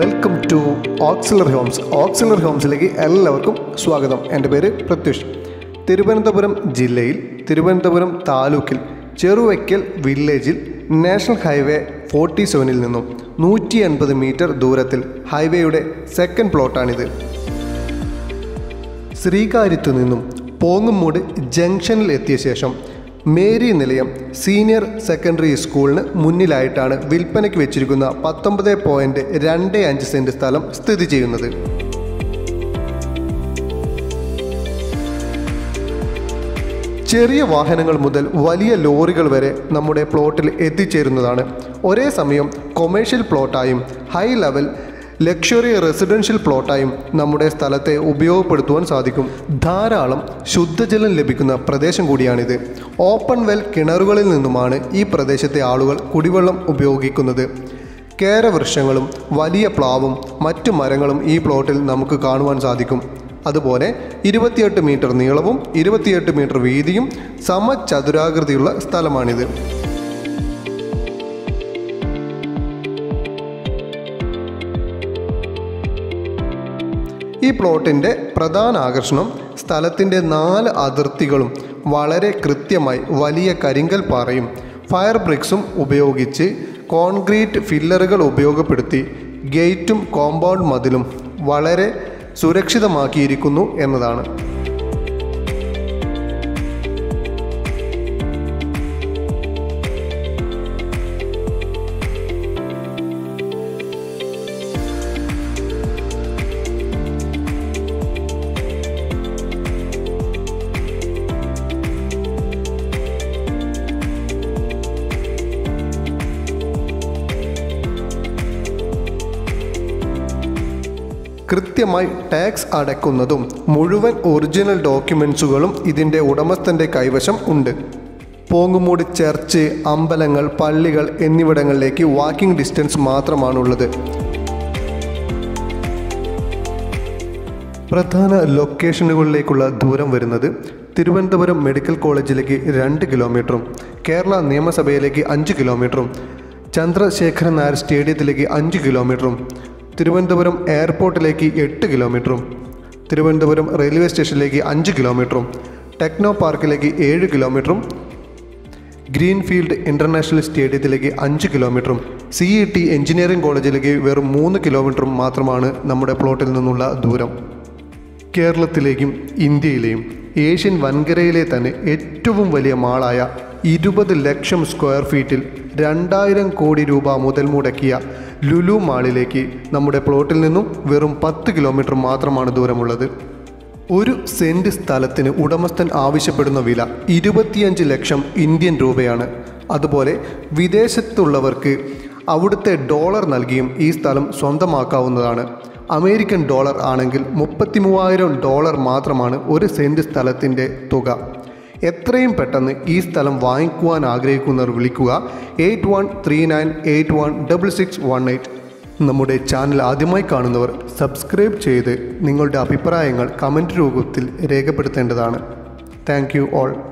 welcome to auxiliary homes auxiliary ഹോംസിലേക്ക് എല്ലാവർക്കും സ്വാഗതം എൻ്റെ പേര് പ്രത്യുഷ് തിരുവനന്തപുരം ജില്ലയിൽ തിരുവനന്തപുരം താലൂക്കിൽ ചെറുവയ്ക്കൽ വില്ലേജിൽ നാഷണൽ ഹൈവേ ഫോർട്ടി സെവനിൽ നിന്നും നൂറ്റി എൺപത് മീറ്റർ ദൂരത്തിൽ ഹൈവേയുടെ സെക്കൻഡ് പ്ലോട്ടാണിത് ശ്രീകാര്യത്തു നിന്നും പോങ്ങുമൂട് ജംഗ്ഷനിൽ എത്തിയ ശേഷം മേരി നിലയം സീനിയർ സെക്കൻഡറി സ്കൂളിന് മുന്നിലായിട്ടാണ് വിൽപ്പനയ്ക്ക് വെച്ചിരിക്കുന്ന പത്തൊമ്പത് പോയിൻറ്റ് രണ്ട് അഞ്ച് സെൻറ്റ് സ്ഥലം സ്ഥിതി ചെയ്യുന്നത് ചെറിയ വാഹനങ്ങൾ മുതൽ വലിയ ലോറികൾ വരെ നമ്മുടെ പ്ലോട്ടിൽ എത്തിച്ചേരുന്നതാണ് ഒരേ സമയം കൊമേഴ്ഷ്യൽ പ്ലോട്ടായും ഹൈ ലെവൽ ലക്ഷറി റെസിഡൻഷ്യൽ പ്ലോട്ടായും നമ്മുടെ സ്ഥലത്തെ ഉപയോഗപ്പെടുത്തുവാൻ സാധിക്കും ധാരാളം ശുദ്ധജലം ലഭിക്കുന്ന പ്രദേശം കൂടിയാണിത് ഓപ്പൺ വെൽ കിണറുകളിൽ നിന്നുമാണ് ഈ പ്രദേശത്തെ ആളുകൾ കുടിവെള്ളം ഉപയോഗിക്കുന്നത് കേരവൃക്ഷങ്ങളും വലിയ പ്ലാവും മറ്റു മരങ്ങളും ഈ പ്ലോട്ടിൽ നമുക്ക് കാണുവാൻ സാധിക്കും അതുപോലെ ഇരുപത്തിയെട്ട് മീറ്റർ നീളവും ഇരുപത്തിയെട്ട് മീറ്റർ വീതിയും സമചതുരാകൃതിയുള്ള സ്ഥലമാണിത് ഈ പ്ലോട്ടിൻ്റെ പ്രധാന ആകർഷണം സ്ഥലത്തിൻ്റെ നാല് അതിർത്തികളും വളരെ കൃത്യമായി വലിയ കരിങ്കൽ പാറയും ഫയർ ബ്രിക്സും ഉപയോഗിച്ച് കോൺക്രീറ്റ് ഫില്ലറുകൾ ഉപയോഗപ്പെടുത്തി ഗേറ്റും കോമ്പൗണ്ട് മതിലും വളരെ സുരക്ഷിതമാക്കിയിരിക്കുന്നു എന്നതാണ് കൃത്യമായി ടാക്സ് അടയ്ക്കുന്നതും മുഴുവൻ ഒറിജിനൽ ഡോക്യുമെൻസുകളും ഇതിൻ്റെ ഉടമസ്ഥൻ്റെ കൈവശം ഉണ്ട് പോങ്ങുമൂട് ചർച്ച് അമ്പലങ്ങൾ പള്ളികൾ എന്നിവിടങ്ങളിലേക്ക് വാക്കിംഗ് ഡിസ്റ്റൻസ് മാത്രമാണുള്ളത് പ്രധാന ലൊക്കേഷനുകളിലേക്കുള്ള ദൂരം വരുന്നത് തിരുവനന്തപുരം മെഡിക്കൽ കോളേജിലേക്ക് രണ്ട് കിലോമീറ്ററും കേരള നിയമസഭയിലേക്ക് അഞ്ച് കിലോമീറ്ററും ചന്ദ്രശേഖരൻ നായർ സ്റ്റേഡിയത്തിലേക്ക് അഞ്ച് കിലോമീറ്ററും തിരുവനന്തപുരം എയർപോർട്ടിലേക്ക് എട്ട് കിലോമീറ്ററും തിരുവനന്തപുരം റെയിൽവേ സ്റ്റേഷനിലേക്ക് അഞ്ച് കിലോമീറ്ററും ടെക്നോ പാർക്കിലേക്ക് ഏഴ് കിലോമീറ്ററും ഗ്രീൻഫീൽഡ് ഇൻ്റർനാഷണൽ സ്റ്റേഡിയത്തിലേക്ക് അഞ്ച് കിലോമീറ്ററും സി ഇ ടി എഞ്ചിനീയറിംഗ് കോളേജിലേക്ക് വെറും മൂന്ന് കിലോമീറ്ററും മാത്രമാണ് നമ്മുടെ പ്ലോട്ടിൽ നിന്നുള്ള ദൂരം കേരളത്തിലേക്കും ഇന്ത്യയിലെയും ഏഷ്യൻ വൻകരയിലെ തന്നെ ഏറ്റവും വലിയ മാളായ ഇരുപത് ലക്ഷം സ്ക്വയർ ഫീറ്റിൽ രണ്ടായിരം കോടി രൂപ മുതൽ മുടക്കിയ ലുലു മാളിലേക്ക് നമ്മുടെ പ്ലോട്ടിൽ നിന്നും വെറും പത്ത് കിലോമീറ്റർ മാത്രമാണ് ദൂരമുള്ളത് ഒരു സെൻറ് സ്ഥലത്തിന് ഉടമസ്ഥൻ ആവശ്യപ്പെടുന്ന വില ഇരുപത്തിയഞ്ച് ലക്ഷം ഇന്ത്യൻ രൂപയാണ് അതുപോലെ വിദേശത്തുള്ളവർക്ക് അവിടുത്തെ ഡോളർ നൽകിയും ഈ സ്ഥലം സ്വന്തമാക്കാവുന്നതാണ് അമേരിക്കൻ ഡോളർ ആണെങ്കിൽ മുപ്പത്തി മൂവായിരം ഡോളർ മാത്രമാണ് ഒരു സെൻറ് സ്ഥലത്തിൻ്റെ തുക എത്രയും പെട്ടെന്ന് ഈ സ്ഥലം വാങ്ങിക്കുവാൻ ആഗ്രഹിക്കുന്നവർ വിളിക്കുക eight one three nine eight one double six one eight നമ്മുടെ ചാനൽ ആദ്യമായി കാണുന്നവർ സബ്സ്ക്രൈബ് ചെയ്ത് നിങ്ങളുടെ അഭിപ്രായങ്ങൾ കമൻറ്റ് രൂപത്തിൽ രേഖപ്പെടുത്തേണ്ടതാണ് താങ്ക് യു ഓൾ